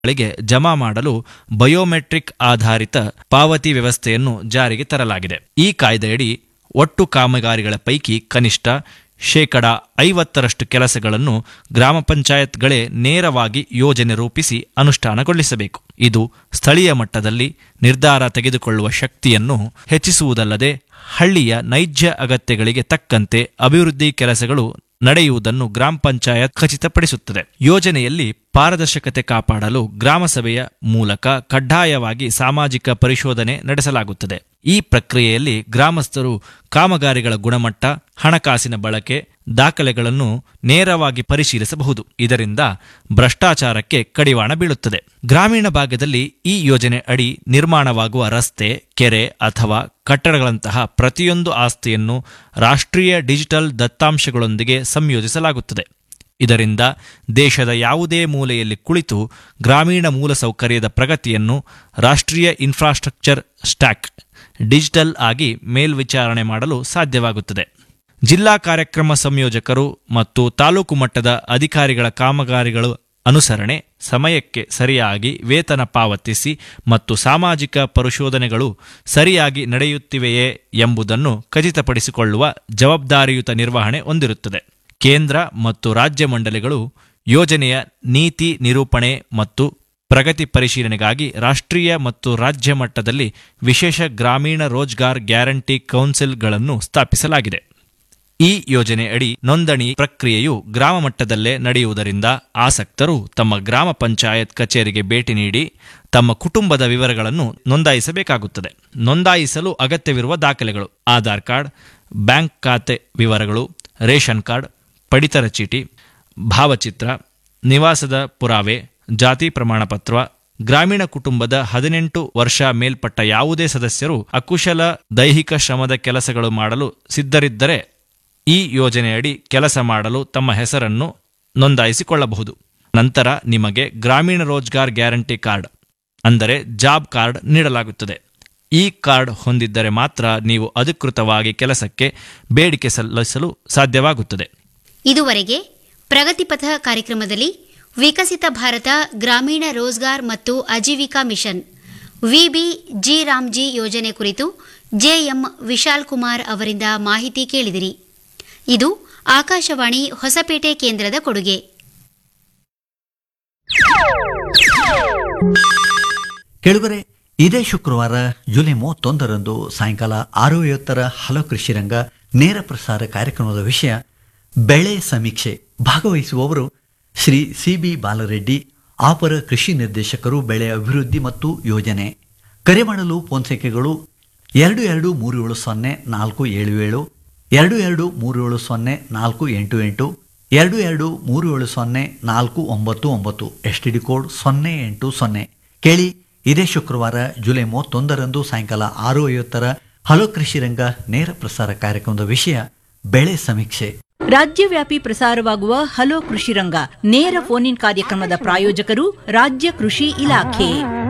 ಗಳಿಗೆ ಜಮಾ ಮಾಡಲು ಬಯೋಮೆಟ್ರಿಕ್ ಆಧಾರಿತ ಪಾವತಿ ವ್ಯವಸ್ಥೆಯನ್ನು ಜಾರಿಗೆ ತರಲಾಗಿದೆ ಈ ಕಾಯ್ದೆಯಡಿ ಒಟ್ಟು ಕಾಮಗಾರಿಗಳ ಪೈಕಿ ಕನಿಷ್ಠ ಶೇಕಡ ಐವತ್ತರಷ್ಟು ಕೆಲಸಗಳನ್ನು ಗ್ರಾಮ ಪಂಚಾಯತ್ಗಳೇ ನೇರವಾಗಿ ಯೋಜನೆ ರೂಪಿಸಿ ಅನುಷ್ಠಾನಗೊಳಿಸಬೇಕು ಇದು ಸ್ಥಳೀಯ ಮಟ್ಟದಲ್ಲಿ ನಿರ್ಧಾರ ತೆಗೆದುಕೊಳ್ಳುವ ಶಕ್ತಿಯನ್ನು ಹೆಚ್ಚಿಸುವುದಲ್ಲದೆ ಹಳ್ಳಿಯ ನೈಜ ಅಗತ್ಯಗಳಿಗೆ ತಕ್ಕಂತೆ ಅಭಿವೃದ್ಧಿ ಕೆಲಸಗಳು ನಡೆಯುವುದನ್ನು ಗ್ರಾಮ ಪಂಚಾಯತ್ ಖಚಿತಪಡಿಸುತ್ತದೆ ಯೋಜನೆಯಲ್ಲಿ ಪಾರದರ್ಶಕತೆ ಕಾಪಾಡಲು ಗ್ರಾಮಸಭೆಯ ಮೂಲಕ ಕಡ್ಡಾಯವಾಗಿ ಸಾಮಾಜಿಕ ಪರಿಶೋಧನೆ ನಡೆಸಲಾಗುತ್ತದೆ ಈ ಪ್ರಕ್ರಿಯೆಯಲ್ಲಿ ಗ್ರಾಮಸ್ಥರು ಕಾಮಗಾರಿಗಳ ಗುಣಮಟ್ಟ ಹಣಕಾಸಿನ ಬಳಕೆ ದಾಖಲೆಗಳನ್ನು ನೇರವಾಗಿ ಪರಿಶೀಲಿಸಬಹುದು ಇದರಿಂದ ಭ್ರಷ್ಟಾಚಾರಕ್ಕೆ ಕಡಿವಾಣ ಬೀಳುತ್ತದೆ ಗ್ರಾಮೀಣ ಭಾಗದಲ್ಲಿ ಈ ಯೋಜನೆ ಅಡಿ ನಿರ್ಮಾಣವಾಗುವ ರಸ್ತೆ ಕೆರೆ ಅಥವಾ ಕಟ್ಟಡಗಳಂತಹ ಪ್ರತಿಯೊಂದು ಆಸ್ತಿಯನ್ನು ರಾಷ್ಟ್ರೀಯ ಡಿಜಿಟಲ್ ದತ್ತಾಂಶಗಳೊಂದಿಗೆ ಸಂಯೋಜಿಸಲಾಗುತ್ತದೆ ಇದರಿಂದ ದೇಶದ ಯಾವುದೇ ಮೂಲೆಯಲ್ಲಿ ಕುಳಿತು ಗ್ರಾಮೀಣ ಮೂಲಸೌಕರ್ಯದ ಪ್ರಗತಿಯನ್ನು ರಾಷ್ಟ್ರೀಯ ಇನ್ಫ್ರಾಸ್ಟ್ರಕ್ಚರ್ ಸ್ಟ್ಯಾಕ್ ಡಿಜಿಟಲ್ ಆಗಿ ಮೇಲ್ವಿಚಾರಣೆ ಮಾಡಲು ಸಾಧ್ಯವಾಗುತ್ತದೆ ಜಿಲ್ಲಾ ಕಾರ್ಯಕ್ರಮ ಸಂಯೋಜಕರು ಮತ್ತು ತಾಲೂಕು ಮಟ್ಟದ ಅಧಿಕಾರಿಗಳ ಕಾಮಗಾರಿಗಳು ಅನುಸರಣೆ ಸಮಯಕ್ಕೆ ಸರಿಯಾಗಿ ವೇತನ ಪಾವತಿಸಿ ಮತ್ತು ಸಾಮಾಜಿಕ ಪರಿಶೋಧನೆಗಳು ಸರಿಯಾಗಿ ನಡೆಯುತ್ತಿವೆಯೇ ಎಂಬುದನ್ನು ಖಚಿತಪಡಿಸಿಕೊಳ್ಳುವ ಜವಾಬ್ದಾರಿಯುತ ನಿರ್ವಹಣೆ ಹೊಂದಿರುತ್ತದೆ ಕೇಂದ್ರ ಮತ್ತು ರಾಜ್ಯ ಮಂಡಳಿಗಳು ಯೋಜನೆಯ ನೀತಿ ನಿರೂಪಣೆ ಮತ್ತು ಪ್ರಗತಿ ಪರಿಶೀಲನೆಗಾಗಿ ರಾಷ್ಟ್ರೀಯ ಮತ್ತು ರಾಜ್ಯ ಮಟ್ಟದಲ್ಲಿ ವಿಶೇಷ ಗ್ರಾಮೀಣ ರೋಜ್ಗಾರ್ ಗ್ಯಾರಂಟಿ ಕೌನ್ಸಿಲ್ಗಳನ್ನು ಸ್ಥಾಪಿಸಲಾಗಿದೆ ಈ ಯೋಜನೆ ಅಡಿ ನೋಂದಣಿ ಪ್ರಕ್ರಿಯೆಯು ಗ್ರಾಮ ಮಟ್ಟದಲ್ಲೇ ನಡೆಯುವುದರಿಂದ ಆಸಕ್ತರು ತಮ್ಮ ಗ್ರಾಮ ಪಂಚಾಯತ್ ಕಚೇರಿಗೆ ಭೇಟಿ ನೀಡಿ ತಮ್ಮ ಕುಟುಂಬದ ವಿವರಗಳನ್ನು ನೋಂದಾಯಿಸಬೇಕಾಗುತ್ತದೆ ನೋಂದಾಯಿಸಲು ಅಗತ್ಯವಿರುವ ದಾಖಲೆಗಳು ಆಧಾರ್ ಕಾರ್ಡ್ ಬ್ಯಾಂಕ್ ಖಾತೆ ವಿವರಗಳು ರೇಷನ್ ಕಾರ್ಡ್ ಪಡಿತರ ಚೀಟಿ ಭಾವಚಿತ್ರ ನಿವಾಸದ ಪುರಾವೆ ಜಾತಿ ಪ್ರಮಾಣಪತ್ರ ಗ್ರಾಮೀಣ ಕುಟುಂಬದ ಹದಿನೆಂಟು ವರ್ಷ ಮೇಲ್ಪಟ್ಟ ಯಾವುದೇ ಸದಸ್ಯರು ಅಕುಶಲ ದೈಹಿಕ ಶ್ರಮದ ಕೆಲಸಗಳು ಮಾಡಲು ಸಿದ್ಧರಿದ್ದರೆ ಈ ಯೋಜನೆಯಡಿ ಕೆಲಸ ಮಾಡಲು ತಮ್ಮ ಹೆಸರನ್ನು ನೋಂದಾಯಿಸಿಕೊಳ್ಳಬಹುದು ನಂತರ ನಿಮಗೆ ಗ್ರಾಮೀಣ ರೋಜ್ಗಾರ್ ಗ್ಯಾರಂಟಿ ಕಾರ್ಡ್ ಅಂದರೆ ಜಾಬ್ ಕಾರ್ಡ್ ನೀಡಲಾಗುತ್ತದೆ ಈ ಕಾರ್ಡ್ ಹೊಂದಿದ್ದರೆ ಮಾತ್ರ ನೀವು ಅಧಿಕೃತವಾಗಿ ಕೆಲಸಕ್ಕೆ ಬೇಡಿಕೆ ಸಲ್ಲಿಸಲು ಸಾಧ್ಯವಾಗುತ್ತದೆ ಇದುವರೆಗೆ ಪ್ರಗತಿಪಥ ಕಾರ್ಯಕ್ರಮದಲ್ಲಿ ವಿಕಸಿತ ಭಾರತ ಗ್ರಾಮೀಣ ರೋಜ್ಗಾರ್ ಮತ್ತು Aajeevika mission VB G Ramji ಯೋಜನೆ ಕುರಿತು ಜೆಎಂ ವಿಶಾಲ್ ಕುಮಾರ್ ಅವರಿಂದ ಮಾಹಿತಿ ಕೇಳಿದಿರಿ ಇದು ಆಕಾಶವಾಣಿ ಹೊಸಪೇಟೆ ಕೇಂದ್ರದ ಕೊಡುಗೆ ಕೆಳಗರೆ ಇದೇ ಶುಕ್ರವಾರ ಜುಲೈ ಮೂವತ್ತೊಂದರಂದು ಸಾಯಂಕಾಲ ಆರು ಐವತ್ತರ ಹಲೋ ಕೃಷಿ ರಂಗ ನೇರ ಪ್ರಸಾರ ಕಾರ್ಯಕ್ರಮದ ವಿಷಯ ಬೆಳೆ ಸಮೀಕ್ಷೆ ಭಾಗವಹಿಸುವವರು ಶ್ರೀ ಸಿ ಬಿ ಬಾಲರೆಡ್ಡಿ ಅಪರ ಕೃಷಿ ನಿರ್ದೇಶಕರು ಬೆಳೆ ಅಭಿವೃದ್ಧಿ ಮತ್ತು ಯೋಜನೆ ಕರೆ ಮಾಡಲು ಫೋನ್ ಸಂಖ್ಯೆಗಳು ಎರಡು ಎರಡು ಮೂರು ಏಳು ಸೊನ್ನೆ ನಾಲ್ಕು ಏಳು ಏಳು ಎರಡು ಎರಡು ಮೂರು ಏಳು ಸೊನ್ನೆ ನಾಲ್ಕು ಎಂಟು ಎಂಟು ಎರಡು ಎರಡು ಮೂರು ಏಳು ಸೊನ್ನೆ ನಾಲ್ಕು ಒಂಬತ್ತು ಒಂಬತ್ತು ಎಸ್ ಟಿ ಡಿ ಕೋಡ್ ಸೊನ್ನೆ ಎಂಟು ಸೊನ್ನೆ ಕೇಳಿ ಇದೇ ಶುಕ್ರವಾರ ಜುಲೈ ಮೂವತ್ತೊಂದರಂದು ಸಾಯಂಕಾಲ ಆರು ಐವತ್ತರ ಹಲೋ ಕೃಷಿ ರಂಗ ನೇರ ಪ್ರಸಾರ ಕಾರ್ಯಕ್ರಮದ ವಿಷಯ ಬೆಳೆ ಸಮೀಕ್ಷೆ ರಾಜ್ಯವ್ಯಾಪಿ ಪ್ರಸಾರವಾಗುವ ಹಲೋ ಕೃಷಿ ರಂಗ ನೇರ ಫೋನ್ ಇನ್ ಕಾರ್ಯಕ್ರಮದ ಪ್ರಾಯೋಜಕರು ರಾಜ್ಯ ಕೃಷಿ ಇಲಾಖೆ